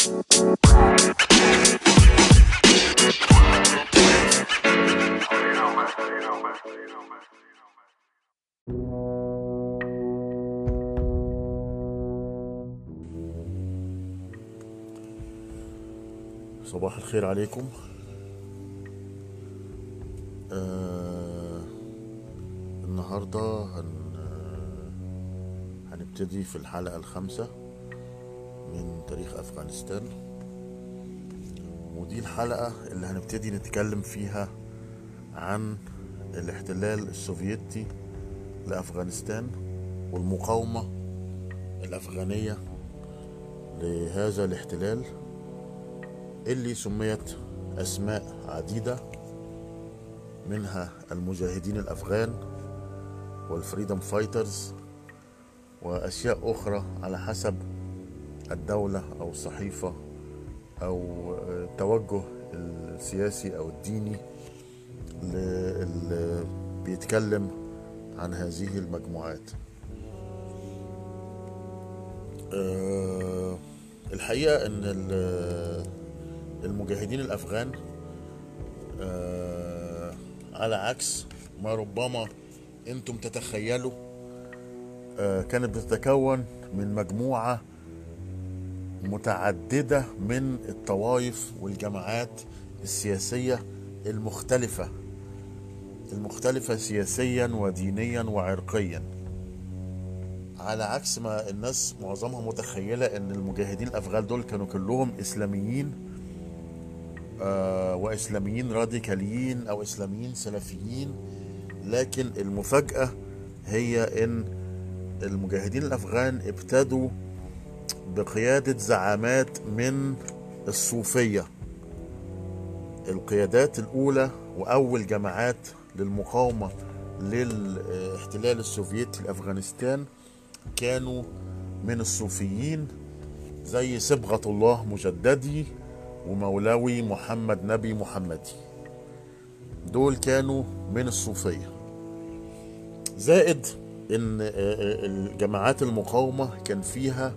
صباح الخير عليكم آه النهاردة هن هنبتدي في الحلقة الخامسة من تاريخ أفغانستان ودي الحلقة اللي هنبتدي نتكلم فيها عن الاحتلال السوفيتي لأفغانستان والمقاومة الأفغانية لهذا الاحتلال اللي سميت أسماء عديدة منها المجاهدين الأفغان والفريدم فايترز وأشياء أخرى على حسب الدولة أو الصحيفة أو التوجه السياسي أو الديني اللي بيتكلم عن هذه المجموعات أه الحقيقة أن المجاهدين الأفغان أه على عكس ما ربما أنتم تتخيلوا أه كانت بتتكون من مجموعة متعددة من الطوائف والجماعات السياسية المختلفة المختلفة سياسيا ودينيا وعرقيا على عكس ما الناس معظمها متخيلة ان المجاهدين الافغان دول كانوا كلهم اسلاميين آه واسلاميين راديكاليين او اسلاميين سلفيين لكن المفاجأة هي ان المجاهدين الافغان ابتدوا بقيادة زعامات من الصوفية القيادات الاولى واول جماعات للمقاومة للاحتلال السوفيتي لافغانستان كانوا من الصوفيين زي صبغة الله مجددي ومولوي محمد نبي محمدي دول كانوا من الصوفية زائد ان الجماعات المقاومة كان فيها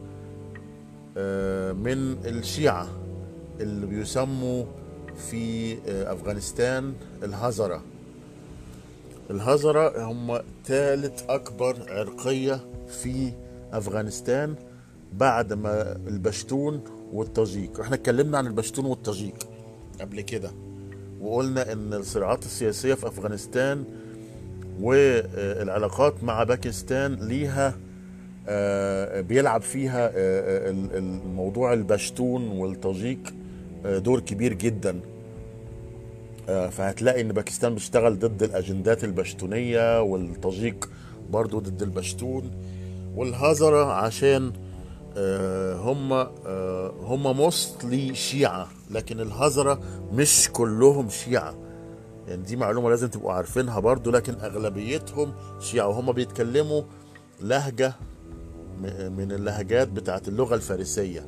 من الشيعة اللي بيسموا في افغانستان الهزرة الهزرة هم ثالث اكبر عرقية في افغانستان بعد ما البشتون والتاجيك احنا اتكلمنا عن البشتون والتاجيك قبل كده وقلنا ان الصراعات السياسيه في افغانستان والعلاقات مع باكستان ليها بيلعب فيها الموضوع البشتون والتاجيك دور كبير جدا فهتلاقي ان باكستان بتشتغل ضد الاجندات البشتونيه والتاجيك برضو ضد البشتون والهزرة عشان هم هم موستلي شيعة لكن الهزرة مش كلهم شيعة يعني دي معلومة لازم تبقوا عارفينها برضو لكن أغلبيتهم شيعة وهم بيتكلموا لهجة من اللهجات بتاعت اللغة الفارسية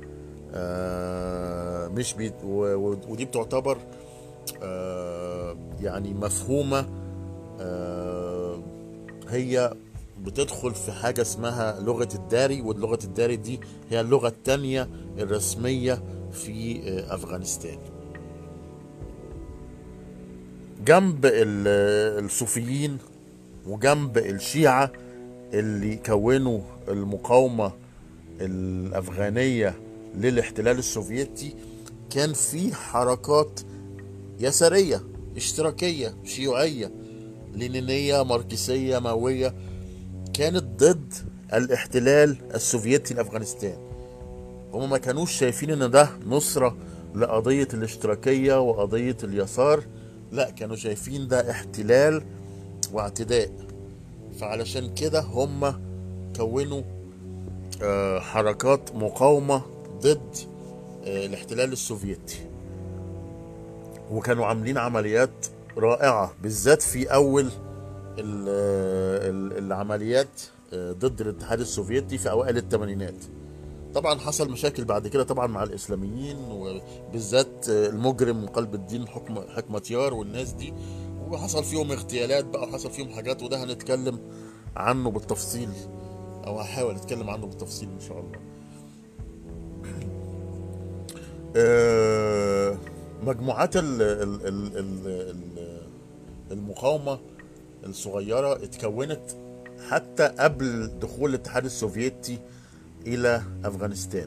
مش بيت ودي بتعتبر يعني مفهومة هي بتدخل في حاجة اسمها لغة الداري واللغة الداري دي هي اللغة التانية الرسمية في أفغانستان جنب الصوفيين وجنب الشيعة اللي كونوا المقاومة الأفغانية للاحتلال السوفيتي كان في حركات يسارية اشتراكية شيوعية لينينية ماركسية ماوية كانت ضد الاحتلال السوفيتي لافغانستان هم ما كانوش شايفين ان ده نصرة لقضية الاشتراكية وقضية اليسار لا كانوا شايفين ده احتلال واعتداء فعلشان كده هم كونوا حركات مقاومة ضد الاحتلال السوفيتي وكانوا عاملين عمليات رائعة بالذات في أول العمليات ضد الاتحاد السوفيتي في اوائل الثمانينات طبعا حصل مشاكل بعد كده طبعا مع الاسلاميين وبالذات المجرم قلب الدين حكم حكمتيار والناس دي وحصل فيهم اغتيالات بقى وحصل فيهم حاجات وده هنتكلم عنه بالتفصيل او هحاول اتكلم عنه بالتفصيل ان شاء الله آه، مجموعات ال- ال- ال- ال- ال- المقاومة الصغيرة اتكونت حتى قبل دخول الاتحاد السوفيتي إلى أفغانستان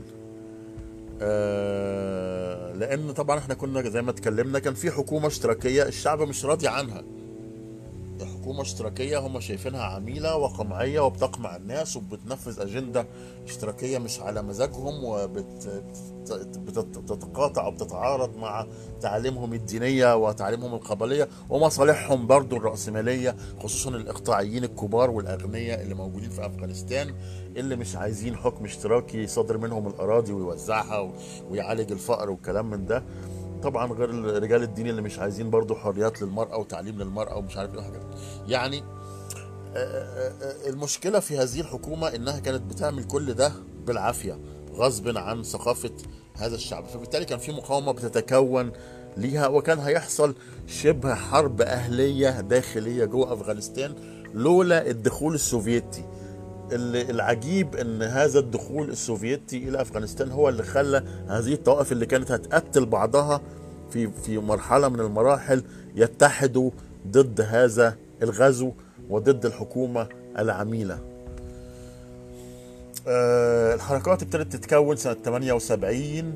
آه، لأن طبعا احنا كنا زي ما اتكلمنا كان في حكومة اشتراكية الشعب مش راضي عنها حكومة اشتراكية هم شايفينها عميلة وقمعية وبتقمع الناس وبتنفذ أجندة اشتراكية مش على مزاجهم وبتتقاطع أو بتتعارض مع تعاليمهم الدينية وتعاليمهم القبلية ومصالحهم برضو الرأسمالية خصوصا الإقطاعيين الكبار والأغنياء اللي موجودين في أفغانستان اللي مش عايزين حكم اشتراكي يصدر منهم الأراضي ويوزعها و- ويعالج الفقر والكلام من ده طبعا غير رجال الدين اللي مش عايزين برضو حريات للمرأة وتعليم للمرأة ومش عارف ايه وحاجات يعني آه، آه، آه، المشكلة في هذه الحكومة انها كانت بتعمل كل ده بالعافية غصب عن ثقافة هذا الشعب فبالتالي كان في مقاومة بتتكون ليها وكان هيحصل شبه حرب أهلية داخلية جوه أفغانستان لولا الدخول السوفيتي اللي العجيب ان هذا الدخول السوفيتي الى افغانستان هو اللي خلى هذه الطوائف اللي كانت هتقتل بعضها في في مرحله من المراحل يتحدوا ضد هذا الغزو وضد الحكومه العميله. آه، الحركات ابتدت تتكون سنه 78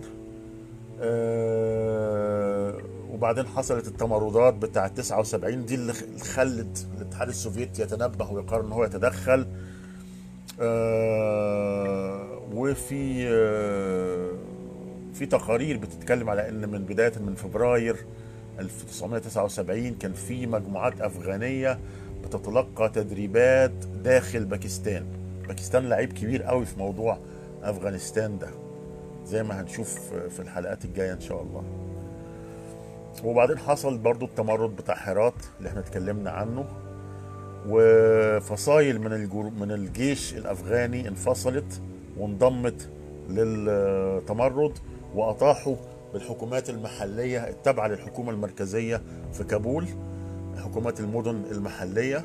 آه، وبعدين حصلت التمردات بتاعه 79 دي اللي خلت الاتحاد السوفيتي يتنبه ويقرر ان هو يتدخل آه، وفي آه، في تقارير بتتكلم على ان من بدايه من فبراير 1979 كان في مجموعات افغانيه بتتلقى تدريبات داخل باكستان باكستان لعيب كبير قوي في موضوع افغانستان ده زي ما هنشوف في الحلقات الجايه ان شاء الله وبعدين حصل برضو التمرد بتاع حرات اللي احنا اتكلمنا عنه وفصائل من الجر... من الجيش الافغاني انفصلت وانضمت للتمرد واطاحوا بالحكومات المحليه التابعه للحكومه المركزيه في كابول حكومات المدن المحليه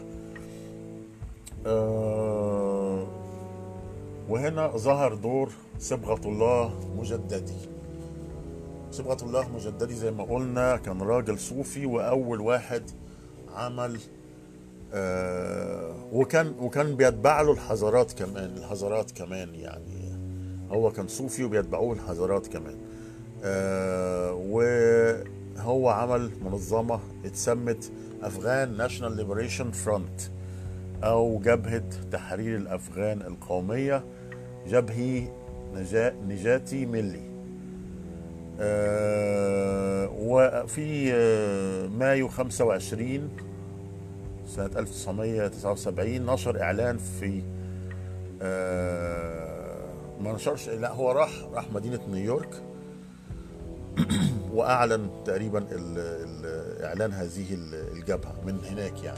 آه، وهنا ظهر دور صبغه الله مجددي صبغه الله مجددي زي ما قلنا كان راجل صوفي واول واحد عمل آه، وكان وكان بيتبع له الحضارات كمان الحضارات كمان يعني هو كان صوفي وبيتبعوه الحضارات كمان آه، وهو عمل منظمة اتسمت أفغان ناشونال ليبريشن فرونت أو جبهة تحرير الأفغان القومية جبهي نجا نجاتي ملي آه، وفي آه، مايو 25 سنة 1979 نشر إعلان في آه، ما نشرش لا هو راح راح مدينة نيويورك وأعلن تقريبا ال- ال- إعلان هذه ال- الجبهة من هناك يعني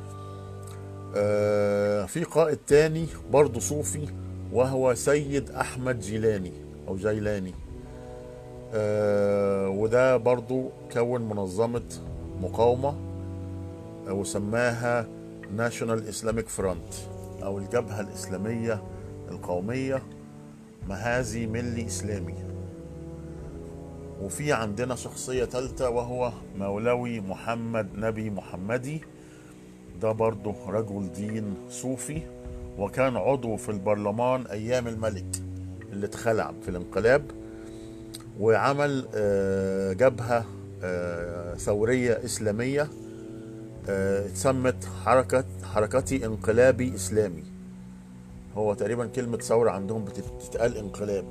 آه، في قائد تاني برضه صوفي وهو سيد أحمد جيلاني أو جيلاني آه، وده برضه كون منظمة مقاومة وسماها ناشونال اسلاميك فرونت او الجبهه الاسلاميه القوميه مهازي ملي اسلامي وفي عندنا شخصيه ثالثه وهو مولوي محمد نبي محمدي ده برضه رجل دين صوفي وكان عضو في البرلمان ايام الملك اللي اتخلع في الانقلاب وعمل آه، جبهه آه، ثوريه اسلاميه آه، اتسمت حركة حركتي انقلابي إسلامي هو تقريبا كلمة ثورة عندهم بتتقال انقلاب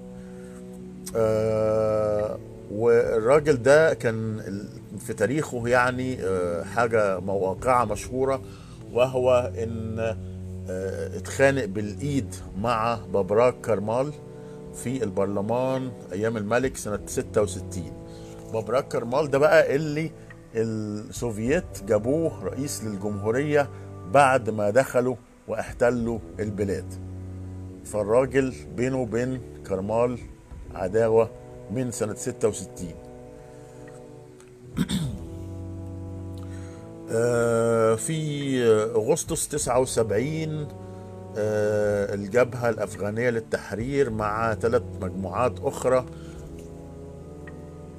آه، والراجل ده كان ال- في تاريخه يعني آه، حاجة مواقعة مشهورة وهو ان آه، اتخانق بالايد مع بابراك كرمال في البرلمان ايام الملك سنة 66 بابراك كرمال ده بقى اللي السوفييت جابوه رئيس للجمهورية بعد ما دخلوا واحتلوا البلاد فالراجل بينه وبين كرمال عداوة من سنة 66 آه، في أغسطس 79 آه، الجبهة الأفغانية للتحرير مع ثلاث مجموعات أخرى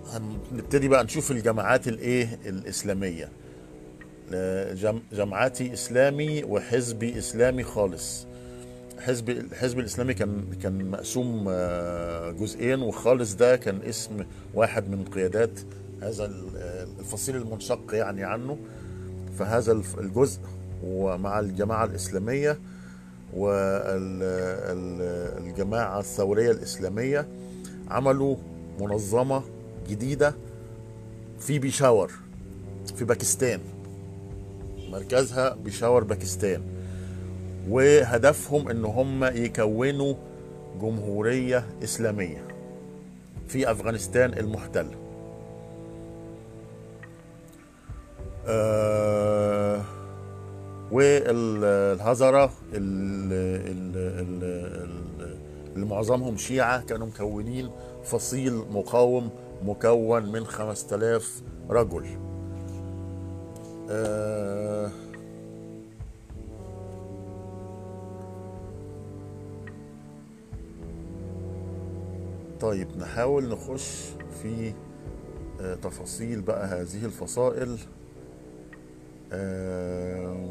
هنبتدي بقى نشوف الجماعات الايه الاسلاميه جم- جماعاتي اسلامي وحزبي اسلامي خالص حزب الحزب الاسلامي كان كان مقسوم آه، جزئين وخالص ده كان اسم واحد من قيادات هذا ال- الفصيل المنشق يعني عنه فهذا الف- الجزء ومع الجماعه الاسلاميه والجماعه الثوريه الاسلاميه عملوا منظمه جديده في بيشاور في باكستان مركزها بيشاور باكستان وهدفهم ان هم يكونوا جمهورية اسلامية في افغانستان المحتلة آه والهزرة ال- ال- ال- ال- اللي معظمهم شيعة كانوا مكونين فصيل مقاوم مكون من 5000 رجل آه طيب نحاول نخش في آه، تفاصيل بقى هذه الفصائل آه،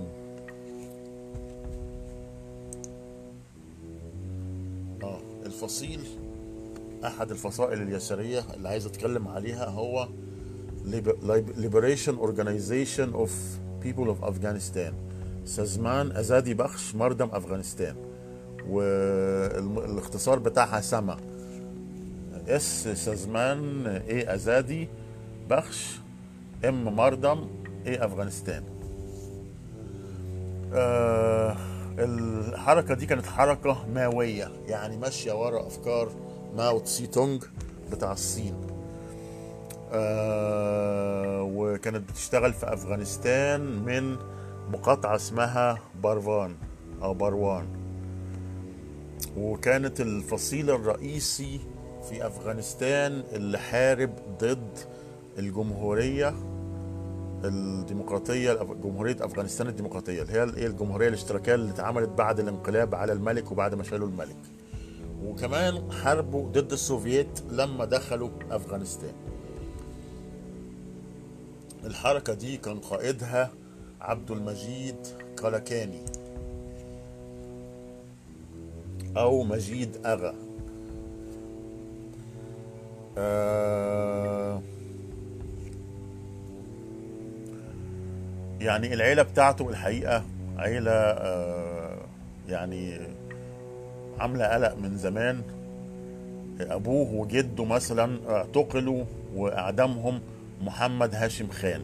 اه الفصيل احد الفصائل اليساريه اللي عايز اتكلم عليها هو Liber- Lib- Liberation Organization of People of Afghanistan سازمان ازادي بخش مردم افغانستان والاختصار بتاعها سما اس سازمان اي ازادي بخش ام مردم اي افغانستان آه الحركه دي كانت حركه ماويه يعني ماشيه ورا افكار ماو تسي تونج بتاع الصين آه وكانت بتشتغل في افغانستان من مقاطعه اسمها باروان او باروان وكانت الفصيل الرئيسي في افغانستان اللي حارب ضد الجمهوريه الديمقراطيه جمهوريه افغانستان الديمقراطيه اللي هي الايه الجمهوريه الاشتراكيه اللي اتعملت بعد الانقلاب على الملك وبعد ما شالوا الملك وكمان حاربوا ضد السوفييت لما دخلوا افغانستان الحركه دي كان قائدها عبد المجيد كالاكاني او مجيد اغا آه يعني العيلة بتاعته الحقيقة عيلة آه يعني عاملة قلق من زمان أبوه وجده مثلا اعتقلوا وأعدمهم محمد هاشم خان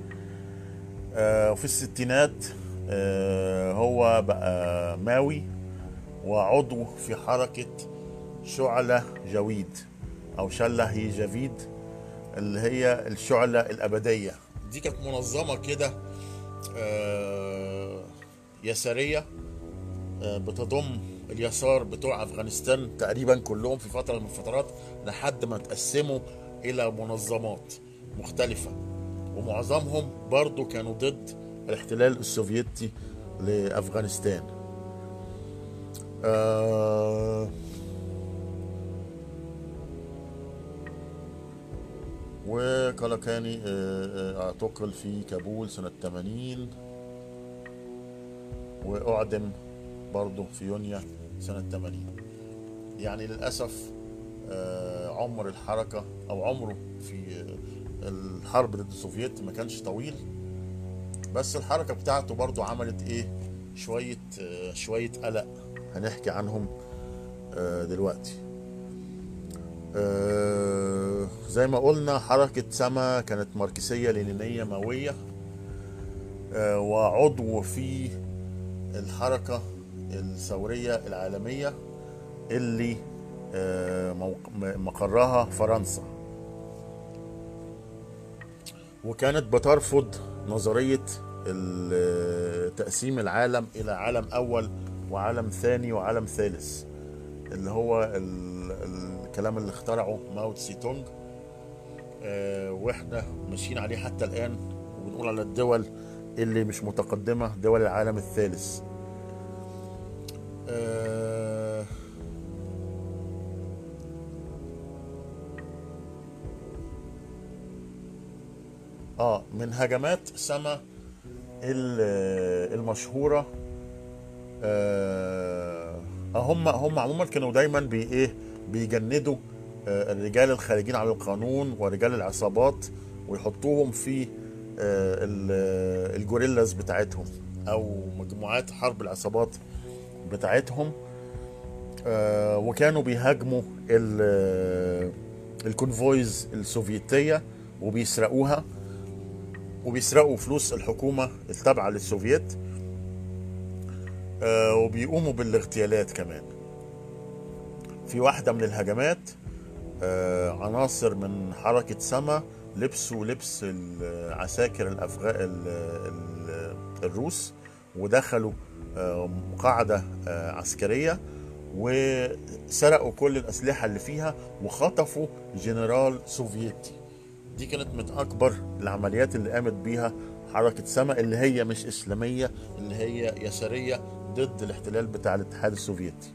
آه وفي الستينات آه هو بقى ماوي وعضو في حركة شعلة جويد أو شلة هي جافيد اللي هي الشعلة الأبدية دي كانت منظمة كده آه، يسارية آه، بتضم اليسار بتوع أفغانستان تقريبا كلهم في فترة من الفترات لحد ما تقسموا إلى منظمات مختلفة ومعظمهم برضو كانوا ضد الاحتلال السوفيتي لأفغانستان آه وكالاكاني آه، آه، اعتقل في كابول سنة 80 وأعدم برضه في يونيو سنة 80 يعني للأسف آه، عمر الحركة أو عمره في آه، الحرب ضد السوفييت ما كانش طويل بس الحركة بتاعته برضه عملت إيه شوية آه، شوية قلق هنحكي عنهم آه، دلوقتي آه، زي ما قلنا حركة سما كانت ماركسية لينينية ماوية آه، وعضو في الحركة الثورية العالمية اللي آه، موق- م- مقرها فرنسا وكانت بترفض نظرية ال- تقسيم العالم إلى عالم أول وعالم ثاني وعالم ثالث اللي هو ال- الكلام اللي اخترعه ماو تسي تونج آه، واحنا ماشيين عليه حتى الآن وبنقول على الدول اللي مش متقدمة دول العالم الثالث آه، اه من هجمات سما ال- المشهوره آه هم هم عموما كانوا دايما بي ايه بيجندوا آه الرجال الخارجين على القانون ورجال العصابات ويحطوهم في آه ال- الجوريلاز بتاعتهم او مجموعات حرب العصابات بتاعتهم آه وكانوا بيهاجموا ال- الكونفويز السوفيتيه وبيسرقوها وبيسرقوا فلوس الحكومه التابعه للسوفيت آه، وبيقوموا بالاغتيالات كمان في واحدة من الهجمات آه، عناصر من حركة سما لبسوا لبس العساكر الأفغا... ال... ال... الروس ودخلوا آه، قاعدة آه، عسكرية وسرقوا كل الأسلحة اللي فيها وخطفوا جنرال سوفيتي دي كانت من أكبر العمليات اللي قامت بيها حركة سما اللي هي مش إسلامية اللي هي يسارية ضد الاحتلال بتاع الاتحاد السوفيتي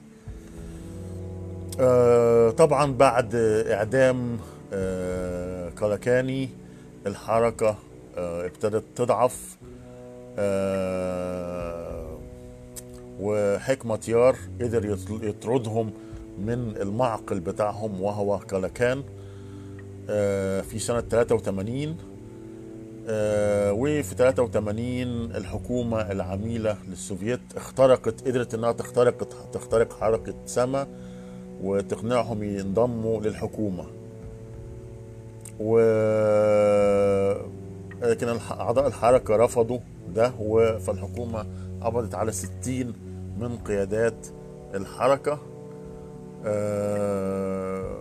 آه، طبعا بعد إعدام آه، كالاكاني الحركة آه، ابتدت تضعف آه، وحكمة يار قدر يطل- يطردهم من المعقل بتاعهم وهو كالاكان آه، في سنة 83 آه، وفي 83 الحكومة العميلة للسوفييت اخترقت قدرت انها تخترق تخترق حركة سما وتقنعهم ينضموا للحكومة و لكن الح- أعضاء الحركة رفضوا ده و- فالحكومة قبضت على 60 من قيادات الحركة آه،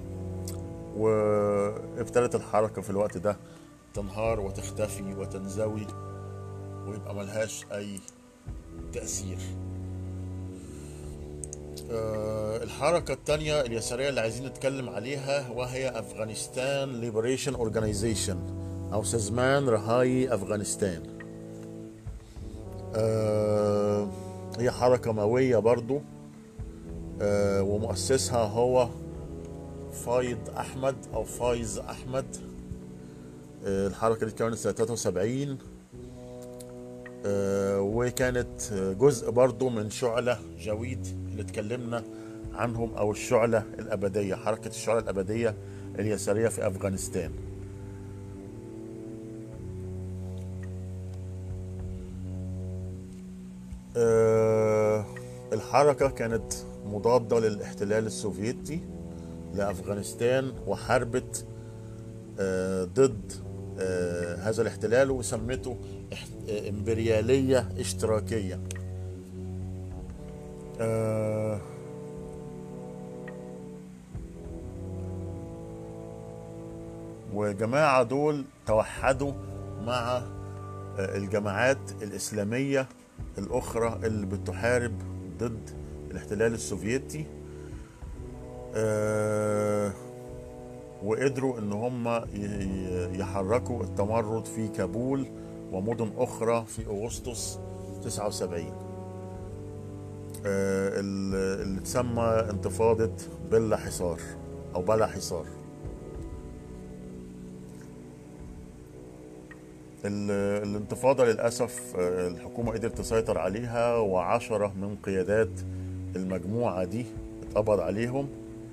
وابتدت الحركة في الوقت ده تنهار وتختفي وتنزوي ويبقى ملهاش أي تأثير آه، الحركة التانية اليسارية اللي عايزين نتكلم عليها وهي أفغانستان ليبريشن أورجانيزيشن أو سزمان رهاي أفغانستان آه، هي حركة مئوية برضو آه، ومؤسسها هو فايد أحمد أو فايز أحمد آه، الحركة دي كانت سنة 73 آه، وكانت جزء برضو من شعلة جويد اللي اتكلمنا عنهم أو الشعلة الأبدية حركة الشعلة الأبدية اليسارية في أفغانستان آه، الحركة كانت مضادة للاحتلال السوفيتي لأفغانستان وحاربت آه، ضد آه، هذا الاحتلال وسمته اح- آه، إمبريالية اشتراكية آه، وجماعة دول توحدوا مع آه، الجماعات الإسلامية الأخرى اللي بتحارب ضد الاحتلال السوفيتي آه، وقدروا ان هم ي- ي- يحركوا التمرد في كابول ومدن اخرى في اغسطس 79 آه، ال- اللي تسمى انتفاضة بلا حصار او بلا حصار ال- الانتفاضة للأسف آه، الحكومة قدرت تسيطر عليها وعشرة من قيادات المجموعة دي اتقبض عليهم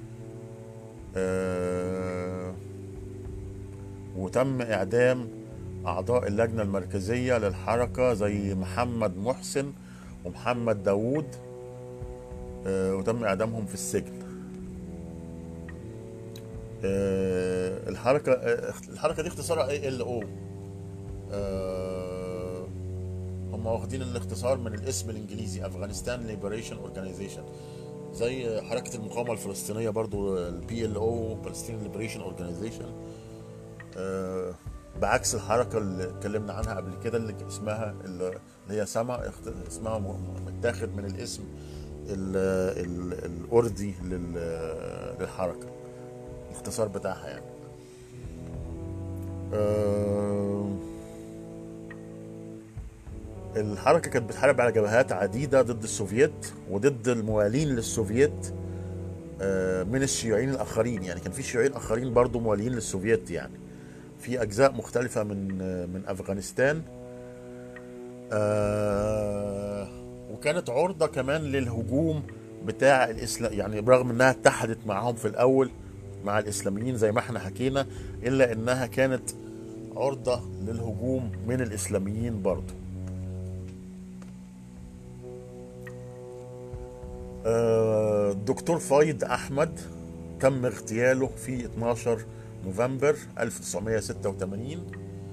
آه، وتم إعدام أعضاء اللجنة المركزية للحركة زي محمد محسن ومحمد داوود آه، وتم إعدامهم في السجن آه، الحركة آه، الحركة دي اختصارها اي ال او هم واخدين الاختصار من الاسم الانجليزي افغانستان ليبريشن اورجانيزيشن زي حركة المقاومة الفلسطينية برضو البي ال او Palestinian ليبريشن اورجانيزيشن بعكس الحركة اللي اتكلمنا عنها قبل كده اللي اسمها اللي هي سما اخت- اسمها م- متاخد من الاسم ال ال الأردي لل- للحركة الاختصار بتاعها يعني آم، الحركة كانت بتحارب على جبهات عديدة ضد السوفييت وضد الموالين للسوفييت آه، من الشيوعيين الآخرين يعني كان في شيوعيين آخرين برضو موالين للسوفييت يعني في اجزاء مختلفه من من افغانستان آه، وكانت عرضه كمان للهجوم بتاع الاسلام يعني برغم انها اتحدت معاهم في الاول مع الاسلاميين زي ما احنا حكينا الا انها كانت عرضه للهجوم من الاسلاميين برضه آه، الدكتور فايد احمد تم اغتياله في 12 نوفمبر 1986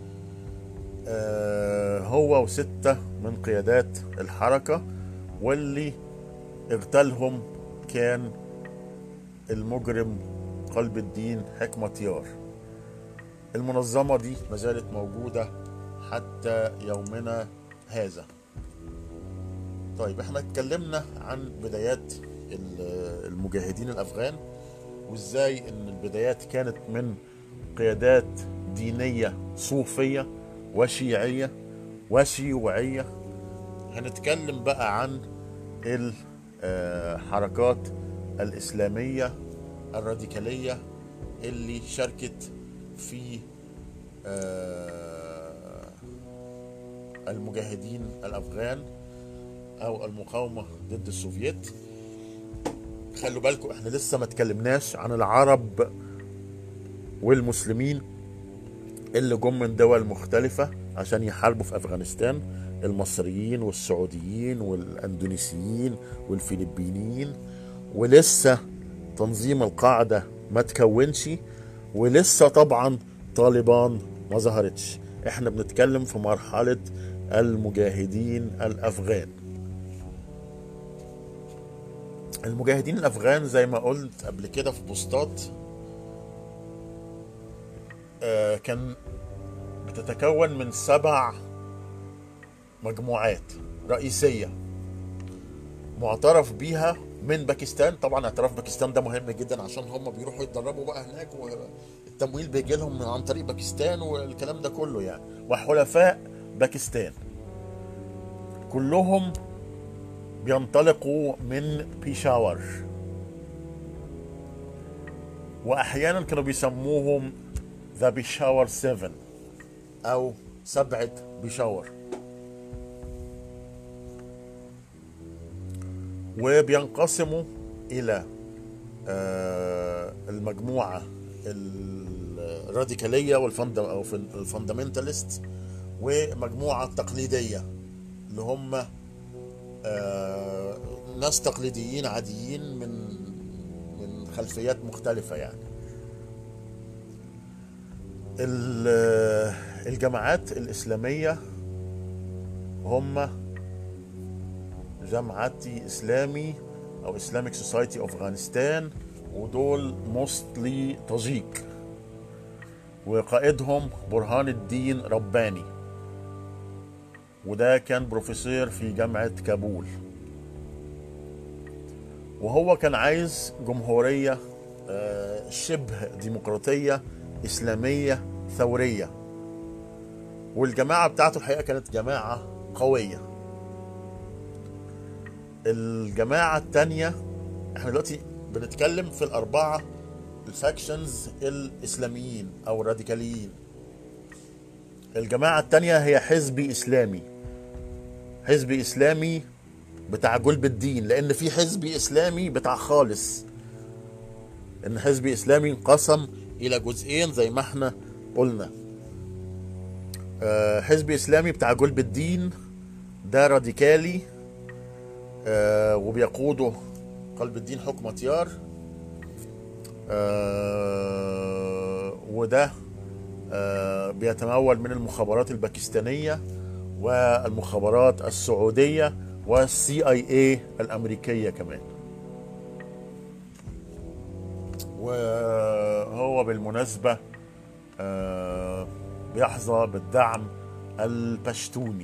آه، هو وستة من قيادات الحركة واللي اغتالهم كان المجرم قلب الدين حكمة يار المنظمة دي ما زالت موجودة حتى يومنا هذا طيب احنا اتكلمنا عن بدايات المجاهدين الافغان وازاي ان البدايات كانت من قيادات دينية صوفية وشيعية وشيوعية هنتكلم بقى عن الحركات الإسلامية الراديكالية اللي شاركت في المجاهدين الأفغان أو المقاومة ضد السوفييت خلوا بالكم احنا لسه ما تكلمناش عن العرب والمسلمين اللي جم من دول مختلفة عشان يحاربوا في أفغانستان المصريين والسعوديين والأندونيسيين والفلبينيين ولسه تنظيم القاعدة ما تكونش ولسه طبعا طالبان ما ظهرتش احنا بنتكلم في مرحلة المجاهدين الأفغان المجاهدين الأفغان زي ما قلت قبل كده في بوستات آه كان بتتكون من سبع مجموعات رئيسية معترف بيها من باكستان طبعا اعتراف باكستان ده مهم جدا عشان هم بيروحوا يتدربوا بقى هناك والتمويل بيجي لهم عن طريق باكستان والكلام ده كله يعني وحلفاء باكستان كلهم بينطلقوا من بيشاور واحيانا كانوا بيسموهم ذا بيشاور 7 او سبعة بيشاور وبينقسموا الى المجموعة الراديكالية والفند او الفندمنتاليست ومجموعة تقليدية اللي هم ناس تقليديين عاديين من من خلفيات مختلفة يعني الجماعات الإسلامية هم جمعتي إسلامي أو إسلامك سوسايتي أوف أفغانستان ودول موستلي طاجيك وقائدهم برهان الدين رباني وده كان بروفيسور في جامعة كابول وهو كان عايز جمهورية شبه ديمقراطية إسلامية ثورية والجماعة بتاعته الحقيقة كانت جماعة قوية الجماعة التانية احنا دلوقتي بنتكلم في الأربعة الفاكشنز الإسلاميين أو الراديكاليين الجماعة التانية هي حزبي إسلامي حزبي إسلامي بتاع جلب الدين لأن في حزبي إسلامي بتاع خالص إن حزبي إسلامي انقسم إلى جزئين زي ما احنا قلنا آه حزبي إسلامي بتاع جلب الدين ده راديكالي آه وبيقوده قلب الدين حكم اطيار آه وده آه بيتمول من المخابرات الباكستانية والمخابرات السعودية والسي اي اي الامريكية كمان وهو بالمناسبة آه بيحظى بالدعم البشتوني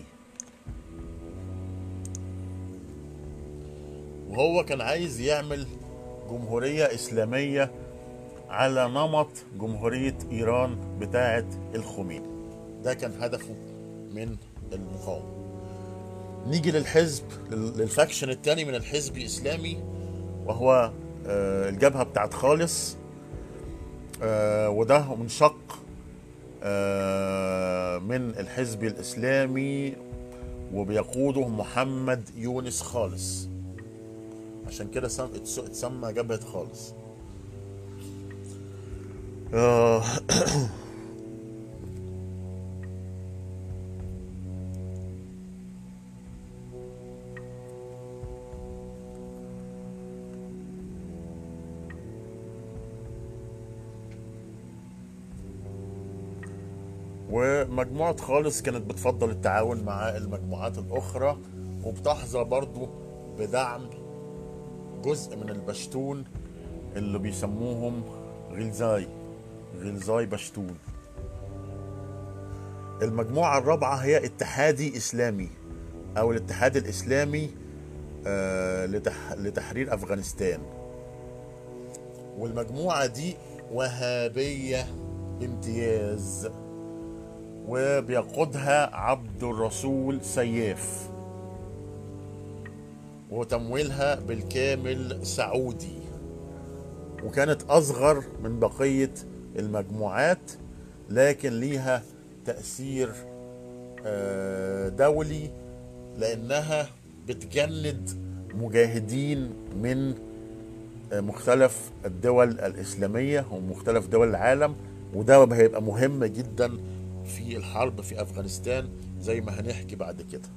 وهو كان عايز يعمل جمهورية إسلامية على نمط جمهورية إيران بتاعة الخميني ده كان هدفه من المقاومة نيجي للحزب للفاكشن الثاني من الحزب الإسلامي وهو الجبهة بتاعت خالص وده منشق آه، من الحزب الإسلامي وبيقوده محمد يونس خالص عشان كده سم- اتس- اتسمى جبهة خالص آه، ومجموعة خالص كانت بتفضل التعاون مع المجموعات الأخرى وبتحظى برضو بدعم جزء من البشتون اللي بيسموهم غلزاي غلزاي بشتون المجموعة الرابعة هي اتحادي إسلامي أو الاتحاد الإسلامي آه، لتح... لتحرير أفغانستان والمجموعة دي وهابية بامتياز وبيقودها عبد الرسول سياف وتمويلها بالكامل سعودي وكانت أصغر من بقية المجموعات لكن ليها تأثير آه، دولي لأنها بتجند مجاهدين من آه، مختلف الدول الإسلامية ومختلف دول العالم وده هيبقى مهم جدا في الحرب في أفغانستان زي ما هنحكي بعد كده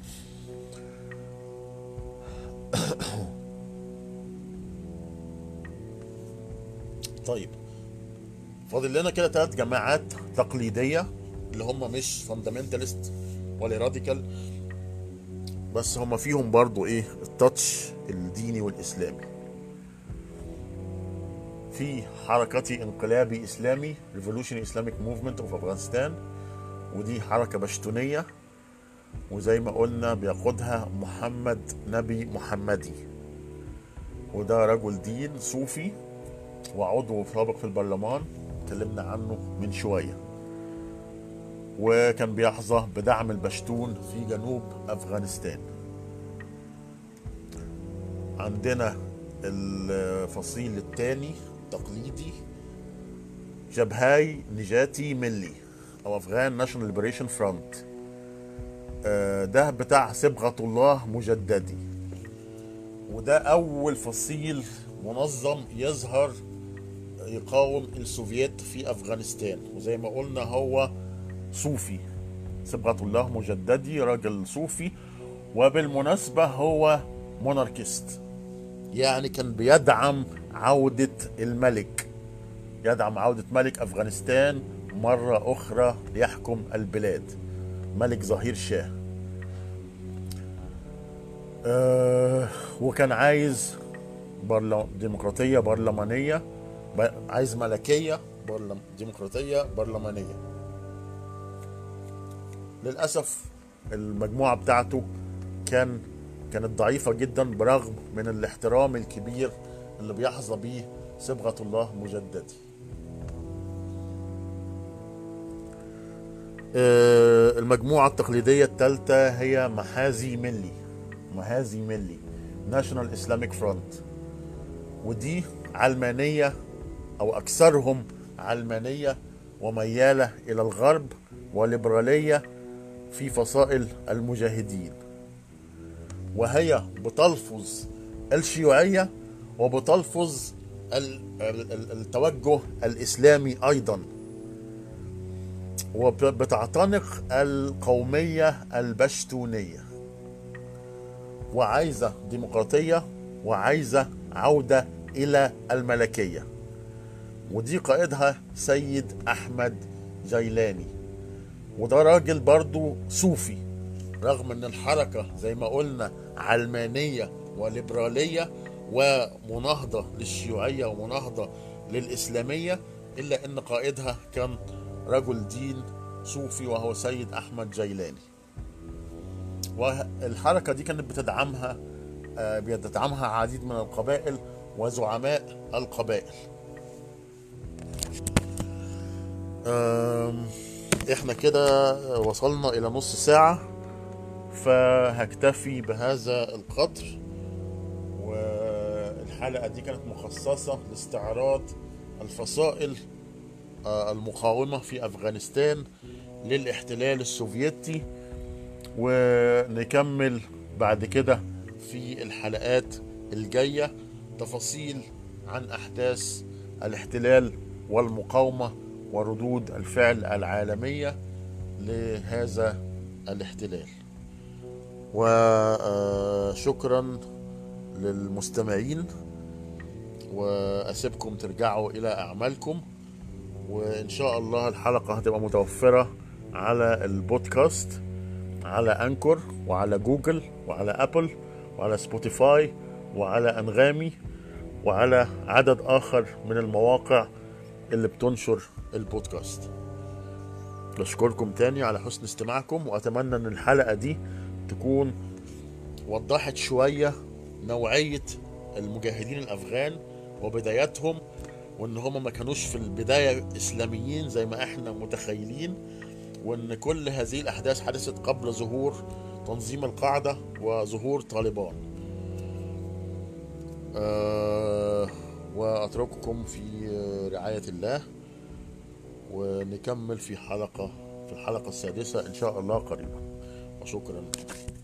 طيب فاضل لنا كده ثلاث جماعات تقليدية اللي هم مش فاندامنتالست ولا راديكال بس هم فيهم برضو ايه التاتش الديني والاسلامي في حركة انقلابي اسلامي Revolution Islamic Movement of Afghanistan ودي حركة بشتونية وزي ما قلنا بيقودها محمد نبي محمدي وده رجل دين صوفي وعضو سابق في البرلمان اتكلمنا عنه من شويه وكان بيحظى بدعم البشتون في جنوب افغانستان عندنا الفصيل الثاني تقليدي جبهاي نجاتي ملي او افغان ناشونال ليبريشن فرونت ده بتاع صبغة الله مجددي وده اول فصيل منظم يظهر يقاوم السوفييت في افغانستان وزي ما قلنا هو صوفي صبغة الله مجددي راجل صوفي وبالمناسبة هو موناركيست يعني كان بيدعم عودة الملك يدعم عودة ملك أفغانستان مرة أخرى ليحكم البلاد ملك ظهير شاه أه وكان عايز برل... ديمقراطية برلمانية ب... عايز ملكية برلم... ديمقراطية برلمانية للأسف المجموعة بتاعته كان كانت ضعيفة جدا برغم من الاحترام الكبير اللي بيحظى به صبغة الله مجددي المجموعة التقليدية الثالثة هي محازي ملي محازي ملي ناشونال اسلاميك فرونت ودي علمانية أو أكثرهم علمانية وميالة إلى الغرب وليبرالية في فصائل المجاهدين وهي بتلفظ الشيوعية وبتلفظ التوجه الإسلامي أيضا وبتعتنق القومية البشتونية وعايزة ديمقراطية وعايزة عودة إلى الملكية ودي قائدها سيد أحمد جيلاني وده راجل برضو صوفي رغم ان الحركة زي ما قلنا علمانية وليبرالية ومناهضة للشيوعية ومناهضة للإسلامية إلا أن قائدها كان رجل دين صوفي وهو سيد أحمد جيلاني والحركة دي كانت بتدعمها بيدعمها عديد من القبائل وزعماء القبائل احنا كده وصلنا الى نص ساعة فهكتفي بهذا القدر والحلقة دي كانت مخصصة لاستعراض الفصائل آه، المقاومة في أفغانستان للاحتلال السوفيتي ونكمل بعد كده في الحلقات الجاية تفاصيل عن أحداث الاحتلال والمقاومة وردود الفعل العالمية لهذا الاحتلال وشكرا للمستمعين وأسيبكم ترجعوا إلى أعمالكم وإن شاء الله الحلقة هتبقى متوفرة على البودكاست على أنكور وعلى جوجل وعلى أبل وعلى سبوتيفاي وعلى أنغامي وعلى عدد آخر من المواقع اللي بتنشر البودكاست بشكركم تاني على حسن استماعكم وأتمنى أن الحلقة دي تكون وضحت شوية نوعية المجاهدين الأفغان وبداياتهم وان هم ما كانوش في البداية اسلاميين زي ما احنا متخيلين وان كل هذه الاحداث حدثت قبل ظهور تنظيم القاعدة وظهور طالبان أه واترككم في رعاية الله ونكمل في حلقة في الحلقة السادسة ان شاء الله قريبا وشكرا